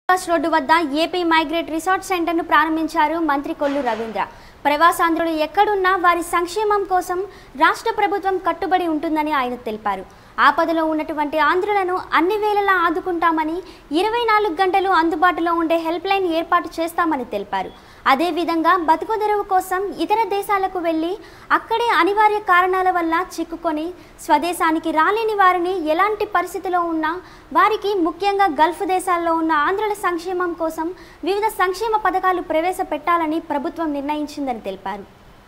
bus road వద్ద AP migrant research సెంటర్ను ప్రారంభించారు మంత్రి కొల్లు రవీంద్ర ప్రవాసాంధ్రులు ఎక్కడున్నా వారి సంక్షేమం కోసం రాష్ట్ర ప్రభుత్వం కట్టుబడి ఉంటుందని ఆయన తెలిపారు ఆపదలో ఉన్నటువంటి ఆంధ్రులను అన్ని వేళలా ఆదుకుంటామని ఇరవై నాలుగు గంటలు అందుబాటులో ఉండే హెల్ప్ లైన్ ఏర్పాటు చేస్తామని తెలిపారు అదేవిధంగా బతుకుదెరువు కోసం ఇతర దేశాలకు వెళ్ళి అక్కడే అనివార్య కారణాల వల్ల చిక్కుకొని స్వదేశానికి రాలేని వారిని ఎలాంటి పరిస్థితిలో ఉన్నా వారికి ముఖ్యంగా గల్ఫ్ దేశాల్లో ఉన్న ఆంధ్రుల సంక్షేమం కోసం వివిధ సంక్షేమ పథకాలు ప్రవేశపెట్టాలని ప్రభుత్వం నిర్ణయించిందని తెలిపారు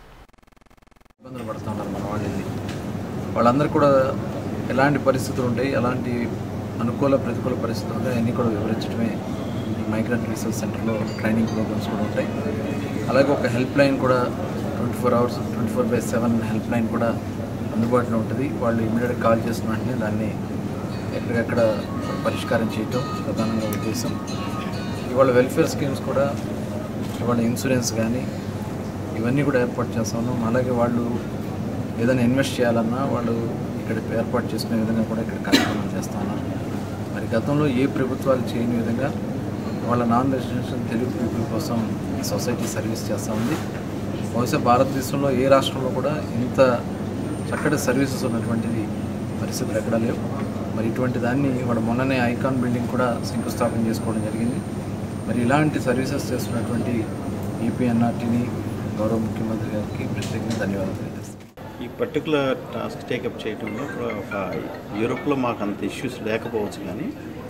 ఇబ్బందులు పడుతున్నారు మన వాళ్ళు వెళ్ళి వాళ్ళందరూ కూడా ఎలాంటి పరిస్థితులు ఉంటాయి ఎలాంటి అనుకూల ప్రతికూల పరిస్థితులు ఉంటాయి అన్నీ కూడా వివరించడమే ఈ మైగ్రెంట్ రీసెర్చ్ సెంటర్లో ట్రైనింగ్ ప్రోగ్రామ్స్ కూడా ఉంటాయి అలాగే ఒక హెల్ప్ లైన్ కూడా twenty four hours twenty four by seven help line కూడా అందుబాటులో ఉంటుంది వాళ్ళు ఇమీడియట్గా కాల్ చేసిన వెంటనే దాన్ని ఎక్కడికక్కడ పరిష్కారం చేయటం ప్రధానంగా ఉద్దేశం ఇవాళ వెల్ఫేర్ స్కీమ్స్ కూడా ఇవాళ ఇన్సూరెన్స్ కానీ ఇవన్నీ కూడా ఏర్పాటు చేస్తా ఉన్నాం అలాగే వాళ్ళు ఏదైనా ఇన్వెస్ట్ చేయాలన్నా వాళ్ళు ఇక్కడ ఏర్పాటు చేసుకునే విధంగా కూడా ఇక్కడ కార్యక్రమం చేస్తా ఉన్నారు మరి గతంలో ఏ ప్రభుత్వాలు చేయని విధంగా వాళ్ళ నాన్ రెసిడెన్షియల్ తెలుగు పీపుల్ కోసం ఈ సొసైటీ సర్వీస్ చేస్తూ ఉంది బహుశా భారతదేశంలో ఏ రాష్ట్రంలో కూడా ఇంత చక్కటి సర్వీసెస్ ఉన్నటువంటిది పరిస్థితులు ఎక్కడా లేవు మరి ఇటువంటి దాన్ని వాళ్ళ మొన్ననే ఐకాన్ బిల్డింగ్ కూడా శంకుస్థాపన చేసుకోవడం జరిగింది మరి ఇలాంటి సర్వీసెస్ చేస్తున్నటువంటి ఈపీఎన్ఆర్టీని గౌరవ ముఖ్యమంత్రి గారికి ప్రత్యేకంగా ధన్యవాదాలు తెలియజేస్తాను ఈ పర్టికులర్ టాస్క్ టేకప్ చేయడంలో ఒక ఒక యూరోప్లో మాకు అంత ఇష్యూస్ లేకపోవచ్చు కానీ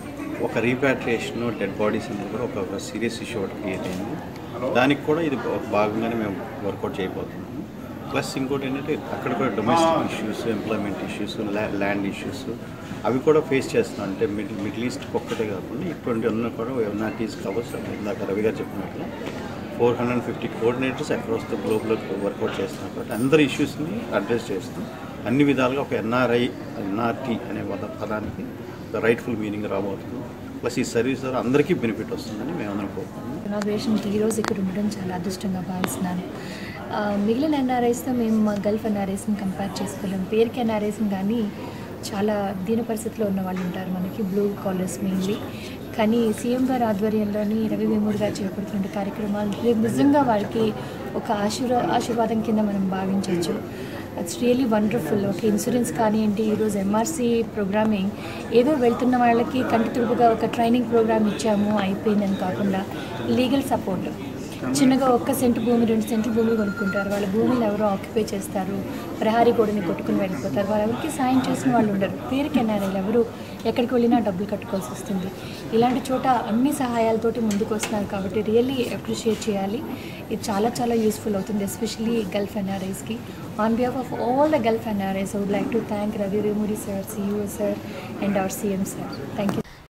ఒక రీపాట్రియేషన్ డెడ్ బాడీస్ అనేది కూడా ఒక ఒక సీరియస్ ఇష్యూ ఒకటి క్రియేట్ అయింది దానికి కూడా ఇది ఒక భాగంగానే మేము వర్కౌట్ చేయబోతున్నాము ప్లస్ ఇంకోటి ఏంటంటే అక్కడ కూడా domestic issues employment issues land issues అవి కూడా ఫేస్ చేస్తున్నాం అంటే మిడిల్ మిడిల్ ఈస్ట్ ఒక్కటే కాకుండా ఇటువంటి ఉన్న కూడా ఎన్ఆర్టీస్ కావచ్చు ఇందాక రవి గారు చెప్పినట్లు four hundred fifty coordinators across the గ్లోబ్లో వర్కౌట్ చేస్తున్నారు కాబట్టి అందరి ఇష్యూస్ని అడ్రస్ చేస్తూ అన్ని విధాలుగా ఒక ఎన్ఆర్ఐ ఎన్ఆర్టీ అనే పద పదానికి రైట్ఫుల్ మీనింగ్ రాబోతుంది ప్లస్ ఈ సర్వీస్ ద్వారా అందరికీ బెనిఫిట్ వస్తుందని మేము అందరం కోరుకుంటున్నాం ఇనాగ్రేషన్కి ఈరోజు ఇక్కడ ఉండడం చాలా అదృష్టంగా భావిస్తున్నాను ఆ, మిగిలిన ఎన్ఆర్ఐస్తో మేము మా గల్ఫ్ ఎన్ఆర్ఐస్ని కంపేర్ చేసుకోలేము పేరుకి ఎన్ఆర్ఐస్ని కానీ చాలా దీన పరిస్థితిలో ఉన్న వాళ్ళు ఉంటారు మనకి బ్లూ కాలర్స్ మెయిన్లీ కానీ సీఎం గారి ఆధ్వర్యంలోని రవి వేమూర్ గారు చేపడుతున్న కార్యక్రమాలు రేపు నిజంగా వారికి ఒక ఆశీర్వా ఆశీర్వాదం కింద మనం భావించవచ్చు ఇట్స్ రియలీ వండర్ఫుల్ ఒక ఇన్సూరెన్స్ కానివ్వండి ఈరోజు ఎంఆర్సీ ప్రోగ్రామింగ్ ఏదో వెళ్తున్న వాళ్ళకి కంటి తుడుపుగా ఒక ట్రైనింగ్ ప్రోగ్రామ్ ఇచ్చాము అయిపోయిందని కాకుండా లీగల్ సపోర్ట్ చిన్నగా ఒక్క సెంటు భూమి రెండు సెంటు భూమి కొనుక్కుంటారు వాళ్ళ భూమిని ఎవరో ఆక్యుపై చేస్తారు ప్రహారీ గోడని కొట్టుకుని వెళ్ళిపోతారు వాళ్ళు ఎవరికి సాయం చేసిన వాళ్ళు ఉండరు పేరుకి ఎన్ఆర్ఐలు ఎవరు ఎక్కడికి వెళ్ళినా డబ్బులు కట్టుకోవాల్సి వస్తుంది ఇలాంటి చోట అన్ని సహాయాలతోటి ముందుకు వస్తున్నారు కాబట్టి రియల్లీ అప్రిషియేట్ చేయాలి ఇది చాలా చాలా యూస్ఫుల్ అవుతుంది ఎస్పెషలీ గల్ఫ్ ఎన్ఆర్ఐస్కి on behalf of all the Gulf NRIs would like to thank Ravi Vemuri sir CEO sir and our CM sir thank you